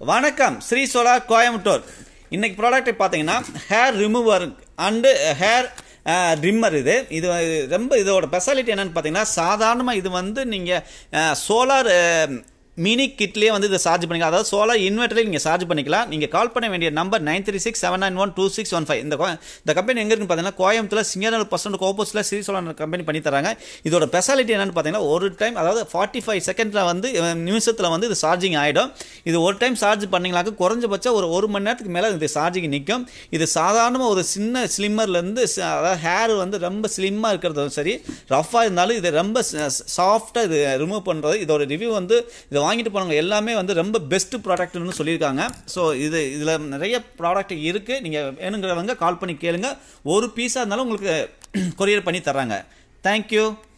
வணக்கம் ஸ்ரீ சோலா கோயம்புத்தூர் இன்னைக்கு ப்ராடக்ட் பார்த்தீங்கன்னா hair remover and hair trimmer இது இது ரொம்ப இதோட ஸ்பெஷாலிட்டி என்னன்னு பார்த்தீங்கன்னா சாதாரணமாக இது வந்து நீங்கள் சோலார் மினி கிட்லேயே வந்து இதை சார்ஜ் பண்ணிக்கலாம் அதாவது சோலார் இன்வெர்டர்லேயே நீங்கள் சார்ஜ் பண்ணிக்கலாம் நீங்கள் கால் பண்ண வேண்டிய number nine three six seven nine one two six one five இந்த கோ- இந்த கம்பெனி எங்கே இருக்குன்னு பார்த்தீங்கன்னா கோயம்புத்தூர் சிங்கர் பர்சன்ட் கோப்போஸில் ஸ்ரீ சோலார் கம்பெனி பண்ணி தராங்க இதோட ஸ்பெஷாலிட்டி என்னன்னு பார்த்தீங்கன்னா ஒரு டைம் அதாவது ஃபார்ட்டி ஃபைவ் செகண்டில் வந்து அஹ், நிமிஷத்தில் வந்து இது சார்ஜிங் ஆகிடும் இது ஒரு டைம் சார்ஜ் பண்ணிங்களாக்க குறைஞ்சபட்சம் ஒரு ஒரு மணி நேரத்துக்கு மேலே இது சார்ஜிங் நிற்கும் இது சாதாரணமாக ஒரு சின்ன ஸ்லிம்மர்லேருந்து அதாவது ஹேர் வந்து ரொம்ப ஸ்லிம்மாக இருக்கிறதும் சரி ரஃப்பாக இருந்தாலும் இது ரொம்ப சாஃப்டாக இது ரிமூவ் பண்ணுறது இதோட ரிவ்யூ வந்து இதை வாங்கிட்டு போனவங்க எல்லாமே வந்து ரொம்ப பெஸ்ட் ப்ராடக்ட்னு சொல்லியிருக்காங்க ஸோ இது இதில் நிறைய ப்ராடக்ட் இருக்குது நீங்கள் வேணுங்கிறவங்க கால் பண்ணி கேளுங்க ஒரு பீஸாக இருந்தாலும் உங்களுக்கு கொரியர் பண்ணி தர்றாங்க தேங்க்யூ